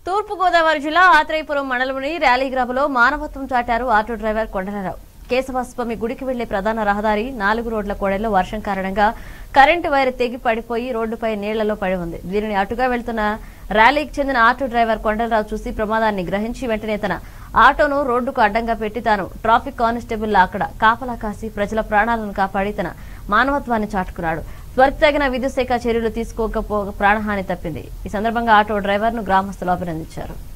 తూర్పుగోదావరి జిల్లా ఆత్రేయపురం మండలంలోని ర్యాలీ గ్రామంలో మానవత్వం చాటారు ఆటో డ్రైవర్ కొండలరావు కేశవస్వామి గుడికి వెళ్లే ప్రధాన రహదారి నాలుగు రోడ్ల కోడెల్లో వర్షం కారణంగా కరెంటు వైర్ తెగి పడిపోయి రోడ్డుపై నీళ్లలో పడి ఉంది దీనిని అటుగా వెళ్తున్న ర్యాలీకి చెందిన ఆటో డ్రైవర్ కొండలరావు చూసి ప్రమాదాన్ని గ్రహించి వెంటనే తన ఆటోను రోడ్డుకు అడ్డంగా పెట్టి తాను ట్రాఫిక్ కానిస్టేబుల్ అక్కడ కాపలా కాసి ప్రజల ప్రాణాలను కాపాడి తన మానవత్వాన్ని చాటుకున్నాడు త్వరితగిన విద్యుత్ శాఖ చర్యలు తీసుకోకపోగా ప్రాణహాని తప్పింది ఈ సందర్భంగా ఆటో డ్రైవర్ను గ్రామస్తులు అభినందించారు